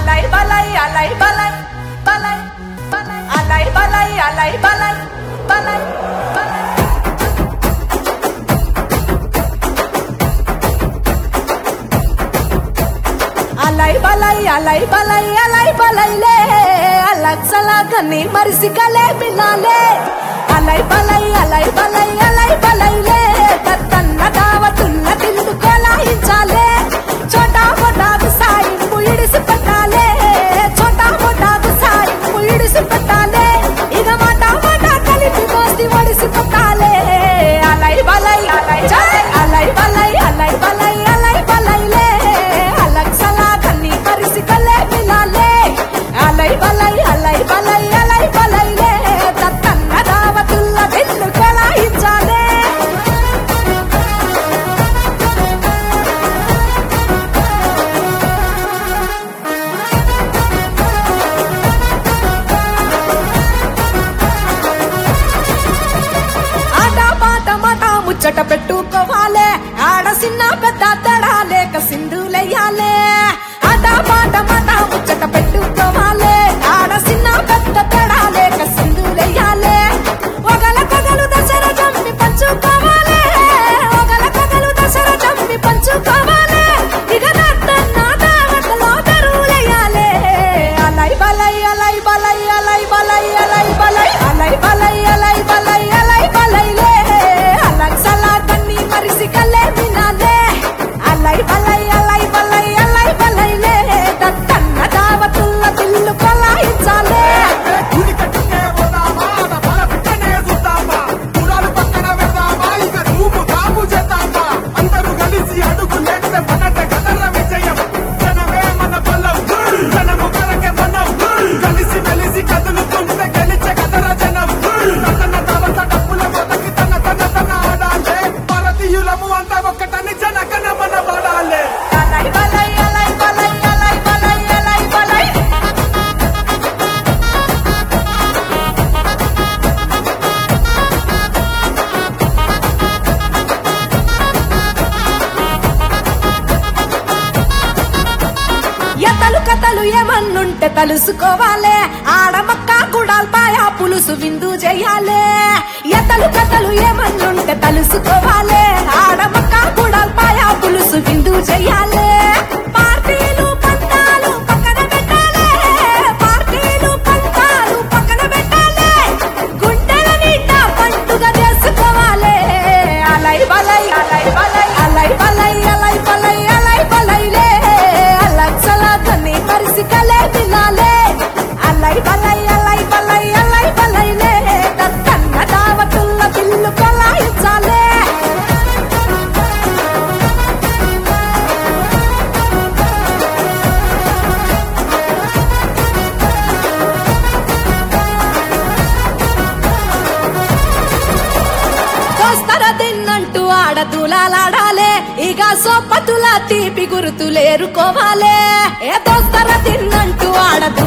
alay balay, alay balay, balay, balay, alay balay, alay balay, balay, balay. alay balay, alay balay, alay balay le, alag salagani marsikale binale. alay balay, alay balay, alay balay le, తత్తన్న దావతున్న తిందు కొలాయించాలే చోటా మొటాకు సాయింపు ఇడిసి పెట్టాలే చోటా మొటాకు సాయింపు ఇడిసి పెట్టాలే ఇక మాట మాట కలిపి దోస్తి ఒడిసి పెట్టాలే అలై బలై అలై జై అలై బలై అలై బలై అలై బలై లే అలక్ సలా కన్ని పరిసి కలే మిలాలే అలై బలై అలై బలై అలై బలై లే తత్తన్న దావతుల్ల తిందు కొలాయించాలే ఆట పాట మాట ముచ్చట పెట్టుకోవాలే ఆడ సిన్న పెద్ద తడా లేక సింధులెయ్యాలే ఆట పాట మాట ముచ్చట పెట్టుకోవాలే ఆడ సిన్న పెద్ద తడా లేక సింధులెయ్యాలే ఒకల కథలు దసరా జమ్మి పంచుకోవాలే ఒకల కథలు దసరా జమ్మి పంచుకోవాలే ఇక నత్తన్న దావతలో దరువులెయ్యాలే అలై బలై అలై బలై అలై బలై అలై బలై అలై బలై అలై బలై అలై బలై లే అలక్ సలా కన్ని మరిసి కలే మినాలే అలై బలై అలై బలై అలై బలై లే దత్తన్న దావతుల్ల తిల్లు కొలాయించాలే గుడి కట్టుకే పోదామా నా బల పిట్టనే చూద్దామా గుడాలు పక్కన పెడదామా ఇక రూపు కాపు చేద్దామా అందరూ కలిసి అడుగు లేస్తే మనట గదర విజయం జనమే మన బలం జనము కొరకే మనం కలిసి కలిసి కదులుతుంటే గెలిచే గదర జనం తన తవత డప్పుల మొదకి తన తన తన ఆడాలే భారతీయులము అంతా ఒక్కటని జనగణ మన వాడాలే అలై బలై అలై బలై అలై బలై అలై బలై ఎతలు కథలు ఏమన్నుంటే తెలుసుకోవాలే ఆడమక్క గుడాల్పాయ పులుసు విందు చేయాలే ఎతలు కథలు ఏమన్నుంటే తెలుసుకోవాలే ఆడమక్క గుడాల్పాయ పులుసు విందు చేయాలే పార్టీలు పంతాలు పక్కన పెట్టాలే పార్టీలు పంతాలు పక్కన పెట్టాలే గుండెల నిండా పండుగ చేసుకోవాలే అలై బలై అలై బలై అలై బలై అలై బలై అలై బలై లే అలక్సలా కన్ని పరిసి కలే మిలాలే అలై బలై అలై బలై అలై బలై లే తత్తన్న దావతుల్ల పిల్లు కొలాయించాలే దోస్తర తిన్నంటూ ఆడతులాడాలే ఇక సొప్పతుల తీపి గుర్తులేరుకోవాలే ఏ దోస్తర తిన్నంటూ ఆడతు